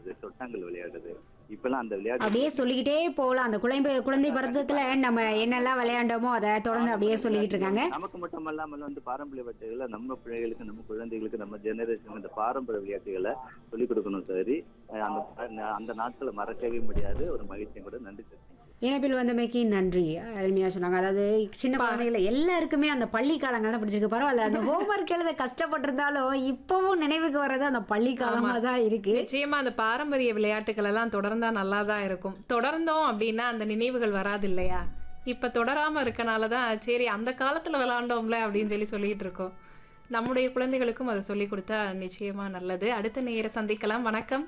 விளையாடுறது தொட்டாங்கல் விளையாடுறது இப்பெல்லாம் அந்த விளையாட்டு அப்படியே சொல்லிக்கிட்டே போகலாம் அந்த குழந்தை குழந்தை பருவத்துல நம்ம என்னெல்லாம் விளையாண்டோமோ அதை தொடர்ந்து அப்படியே சொல்லிக்கிட்டு இருக்காங்க நமக்கு மட்டும் அல்லாமல் வந்து பாரம்பரிய விளையாட்டுகளை நம்ம பிள்ளைகளுக்கு நம்ம குழந்தைகளுக்கு நம்ம ஜெனரேஷனுக்கு இந்த பாரம்பரிய விளையாட்டுகளை சொல்லிக் கொடுக்கணும் சரி அஹ் அந்த அந்த நாட்களை மறக்கவே முடியாது ஒரு மகிழ்ச்சியும் கூட நன்றி சார் இணைப்பில் வந்தமைக்கு நன்றி அருமையா சொன்னாங்க அதாவது சின்ன குழந்தைகள் எல்லாருக்குமே அந்த பள்ளி காலங்கள் தான் பிடிச்சிருக்கு பரவாயில்ல அந்த ஹோம்ஒர்க் எழுத கஷ்டப்பட்டிருந்தாலும் இப்பவும் நினைவுக்கு வர்றது அந்த பள்ளி காலமா தான் இருக்கு நிச்சயமா அந்த பாரம்பரிய விளையாட்டுகள் எல்லாம் தொடர்ந்தா நல்லா தான் இருக்கும் தொடர்ந்தோம் அப்படின்னா அந்த நினைவுகள் வராது இல்லையா இப்ப தொடராம இருக்கனால தான் சரி அந்த காலத்துல விளையாண்டோம்ல அப்படின்னு சொல்லி சொல்லிட்டு இருக்கோம் நம்முடைய குழந்தைகளுக்கும் அதை சொல்லி கொடுத்தா நிச்சயமா நல்லது அடுத்த நேர சந்திக்கலாம் வணக்கம்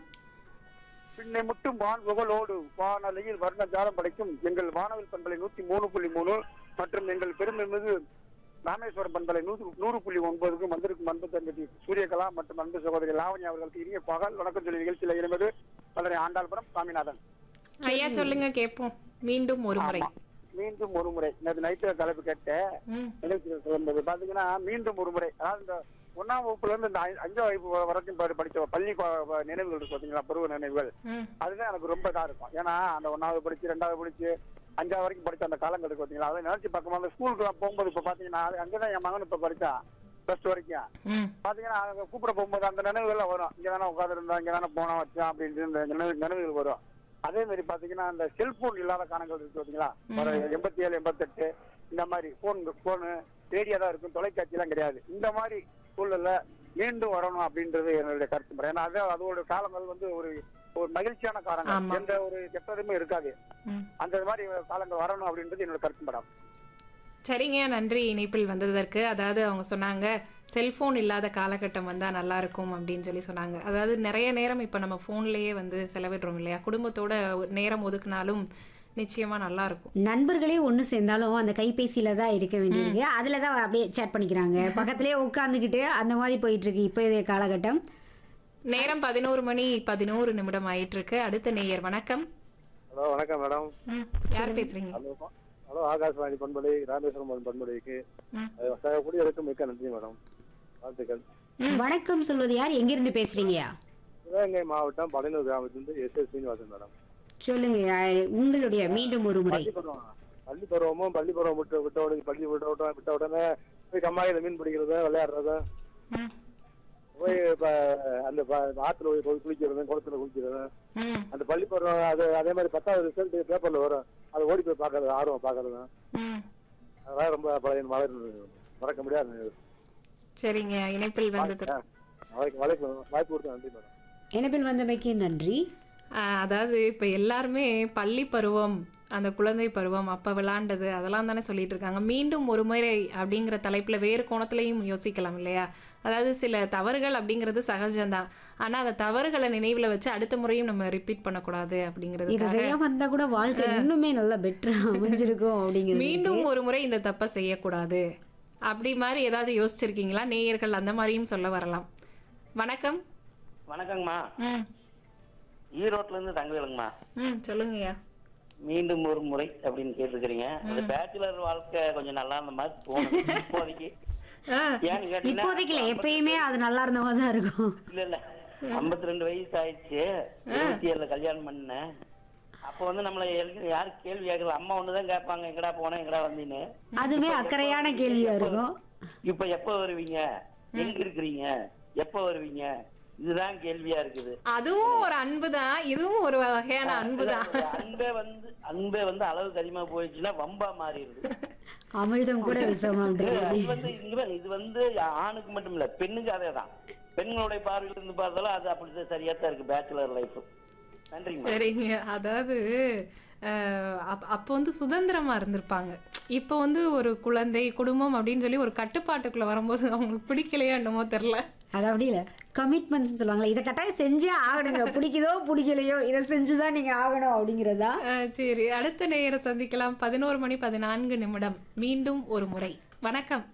பின்னை முட்டும் வான் புகழோடு வானலையில் வர்ண ஜாலம் படைக்கும் எங்கள் வானவில் பண்பலை நூத்தி மூணு புள்ளி மூணு மற்றும் எங்கள் பெருமை மிகு ராமேஸ்வரம் பண்பலை நூறு நூறு புள்ளி ஒன்பதுக்கும் வந்திருக்கும் அன்பு தங்கி சூரியகலா மற்றும் அன்பு சகோதரி லாவணி அவர்களுக்கு இனிய பகல் வணக்கம் சொல்லி நிகழ்ச்சியில் இருந்தது மதுரை ஆண்டாள்புரம் சாமிநாதன் ஐயா சொல்லுங்க கேட்போம் மீண்டும் ஒரு முறை ஆமா. மீண்டும் ஒரு முறை நேற்று நைட்டு தலைப்பு கேட்டேன் ம், நிகழ்ச்சியில் சொல்லும்போது பாத்தீங்கன்னா மீண்டும் ஒரு முறை அதாவது இந்த ஒன்னாம் வகுப்புல இருந்து இந்த ஐ- அஞ்சாம் வகுப்பு வரைக்கும் படி- படிச்ச பள்ளி கொ- நினைவுகள் இருக்கு பாத்தீங்களா பருவ நினைவுகள் ம், அதுதான் எனக்கு ரொம்ப இதா இருக்கும் ஏன்னா அந்த ஒன்னாவது படிச்சு ரெண்டாவது படிச்சு அஞ்சாவது வரைக்கும் படிச்ச அந்த காலங்கள் இருக்கு பாத்தீங்களா அதை நினைச்சு பார்க்கும்போது அந்த ஸ்கூலுக்கு நான் போகும்போது இப்ப பாத்தீங்கன்னா அது அங்கதான் என் மகன் இப்ப படிச்சான் பிளஸ் டூ வரைக்கும் ம், பாத்தீங்கன்னா அங்க கூப்பிட போகும்போது அந்த நினைவுகள் வரும் இங்க தானே உட்காந்து இருந்தா இங்க தானே போனா வச்சான் அப்படின்ட்டு இந்த நினைவு நினைவுகள் வரும் அதே மாதிரி பாத்தீங்கன்னா அந்த செல்போன் இல்லாத காலங்கள் இருக்கு பாத்தீங்களா ஒரு எண்பத்தி ஏழு எண்பத்தெட்டு இந்த மாதிரி போன் போனு ரேடியோ தான் இருக்கும் தொலைக்காட்சி எல்லாம் கிடையாது இந்த மாதிரி சூழல்ல மீண்டும் வரணும் அப்படின்றது என்னுடைய கருத்து முறை. ஏன்னா அது அதோட காலங்கள் வந்து ஒரு ஒரு மகிழ்ச்சியான ஆமா. காலங்கள் எந்த ஒரு கெட்டதுமே இருக்காது ம். அந்த மாதிரி காலங்கள் வரணும் அப்படின்றது என்னோட கருத்து மேடம் சரிங்க நன்றி இணைப்பில் வந்ததற்கு அதாவது அவங்க சொன்னாங்க செல்போன் இல்லாத காலகட்டம் வந்தா நல்லா இருக்கும் அப்படின்னு சொல்லி சொன்னாங்க அதாவது நிறைய நேரம் இப்போ நம்ம ஃபோன்லயே வந்து செலவிடுறோம் இல்லையா குடும்பத்தோட ஒரு நேரம் ஒதுக்குனாலும் நிச்சயமா நல்லா இருக்கும் நண்பர்களே ஒன்று சேர்ந்தாலும் அந்த கைபேசியில தான் இருக்க வேண்டியிருக்கு அதில் தான் அப்படியே சேட் பண்ணிக்கிறாங்க பக்கத்துலேயே உட்காந்துக்கிட்டு அந்த மாதிரி போயிட்டு இருக்கு இப்போதைய காலகட்டம் நேரம் பதினோரு மணி பதினோரு நிமிடம் ஆயிட்டு இருக்கு அடுத்த நேயர் வணக்கம் ஹலோ வணக்கம் மேடம் ம், யார் பேசுறீங்க ஹலோ ஹலோ ஆகாஷ்வாணி பண்பலை ராமேஸ்வரம் பண்பலைக்கு ம். கூடியவருக்கும் மிக்க நன்றி மேடம் வாழ்த்துக்கள் வணக்கம் சொல்வது யார் எங்கிருந்து பேசுறீங்கயா சிவகங்கை மாவட்டம் பழையனூர் கிராமத்திலிருந்து எஸ் எஸ் சீனிவாசன் மேடம் சொல்லுங்க யார் உங்களுடைய மீண்டும் ஒரு முறை பள்ளி பருவம் பள்ளி பருவமும் பள்ளி பருவம் விட்டு விட்ட உடனே பள்ளி விட்ட உடனே விட்ட உடனே போய் கம்மாயில மீன் பிடிக்கிறது விளையாடுறது ம், போய் இப்ப அந்த ப- ஆத்துல போய் போய் குளிக்கிறது குளத்துல குளிக்கிறது ம், அந்த பள்ளி பருவம் அது அதே மாதிரி பத்தாவது ரிசல்ட் பேப்பர்ல வரும் அதை ஓடி போய் பாக்குறது ஆர்வம் பாக்குறது ம். அதெல்லாம் ரொம்ப பழைய மலர் மறக்க முடியாது நினைவு. சரிங்க இணைப்பில் வந்ததற்கு வாய்ப்பு வாய்ப்பு வாய்ப்பு கொடுத்த நன்றி மேடம் இணைப்பில் வந்தமைக்கு நன்றி ஆஹ் அதாவது இப்போ எல்லாருமே பள்ளி பருவம் அந்த குழந்தை பருவம் அப்போ விளாண்டது அதெல்லாம் தானே சொல்லிட்டு இருக்காங்க மீண்டும் ஒரு முறை அப்படிங்கிற தலைப்பில் வேறு கோணத்துலையும் யோசிக்கலாம் இல்லையா அதாவது சில தவறுகள் அப்படிங்கிறது சகஜம்தான் ஆனால் அந்த தவறுகளை நினைவில் வச்சு அடுத்த முறையும் நம்ம ரிப்பீட் பண்ணக்கூடாது இதை அப்படிங்கிறது செய்யாம இருந்தா கூட வாழ்க்கை இன்னுமே நல்லா பெட்டரா அமைஞ்சிருக்கும் அப்படிங்கிறது மீண்டும் ஒரு முறை இந்த தப்பை செய்யக்கூடாது அப்படி மாதிரி ஏதாவது யோசிச்சிருக்கீங்களா நேயர்கள் அந்த மாதிரியும் சொல்ல வரலாம் வணக்கம் வணக்கங்கம்மா ம் ஈரோட்ல இருந்து தங்கவேலுங்கம்மா ம் சொல்லுங்கய்யா மீண்டும் ஒரு முறை அப்படின்னு கேட்டிருக்கிறீங்க அந்த பேச்சுலர் வாழ்க்கை கொஞ்சம் நல்லா இருந்த மாதிரி தோணுது இப்போதைக்கு ஆ ஏன்னு கேட்டீங்கன்னா இப்போதைக்கு இல்லை எப்பயுமே அது நல்லா இருந்த மாதிரி தான் இருக்கும் இல்ல இல்ல ஐம்பத்தி ரெண்டு வயசு ஆயிடுச்சு இருபத்தி ஏழுல கல்யாணம் பண்ணேன் அப்ப வந்து நம்மள எல்~ யாரு கேள்வி கேட்கல அம்மா ஒண்ணுதான் கேட்பாங்க எங்கடா போனேன் எங்கடா வந்தீன்னு அதுவே அக்கறையான கேள்வியா இருக்கும் இப்ப எப்ப வருவீங்க எங்க இருக்கிறீங்க எப்ப வருவீங்க இதுதான் கேள்வியா இருக்குது அதுவும் ஒரு அன்பு தான் இதுவும் ஒரு வகையான அன்பு தான் அன்பே வந்து அன்பே வந்து அளவுக்கு அதிகமா போயிடுச்சுன்னா வம்பா மாறிடுது அமிர்தம் கூட விஷமான்றது இது வந்து இங்க பாருங்க, இது வந்து ஆணுக்கு மட்டும் இல்ல பெண்ணுக்கு அதே தான் பெண்களுடைய பார்வையில இருந்து பார்த்தாலும் அது அப்படி சரியா தான் இருக்கு பேச்சுலர் லைஃப் நன்றிங்க சரிங்க அதாவது அஹ், அப்- அப்போ வந்து சுதந்திரமா இருந்திருப்பாங்க இப்போ வந்து ஒரு குழந்தை குடும்பம் அப்படின்னு சொல்லி ஒரு கட்டுப்பாட்டுக்குள்ள வரும்போது அவங்களுக்கு பிடிக்கலையோ என்னமோ தெரில அது அப்படி இல்லை கமிட்மெண்ட்ஸ் சொல்லுவாங்களே இதை கட்டாயம் செஞ்சே ஆகணுங்க பிடிக்குதோ பிடிக்கலையோ இதை செஞ்சுதான் நீங்க ஆகணும் அப்படிங்கிறதா சரி அடுத்த நேர சந்திக்கலாம் பதினோரு மணி பதினான்கு நிமிடம் மீண்டும் ஒரு முறை வணக்கம்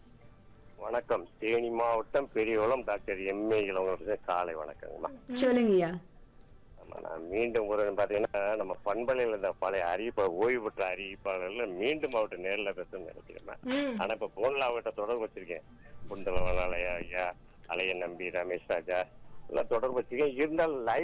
வணக்கம் தேனி மாவட்டம் பெரியகுளம் டாக்டர் எம்ஏ இளவரசன் காலை வணக்கங்கம்மா சொல்லுங்கய்யா ஆமா, நான் மீண்டும் ஒரு பாத்தீங்கன்னா நம்ம பண்பலையில் இந்த பழைய அறிவிப்ப ஓய்வு பெற்ற அறிவிப்பாளர்ல மீண்டும் அவர்கிட்ட நேர்ல பேசணும்னு நினைக்கிறேன் ம் ஆனா இப்ப போன்ல அவர்கிட்ட தொடர்பு வச்சிருக்கேன் குண்டலவன் அலையா ஐயா அலைய நம்பி ரமேஷ் ராஜா எல்லாம் தொடர்பு வச்சிருக்கேன் இருந்தாலும் லைவ்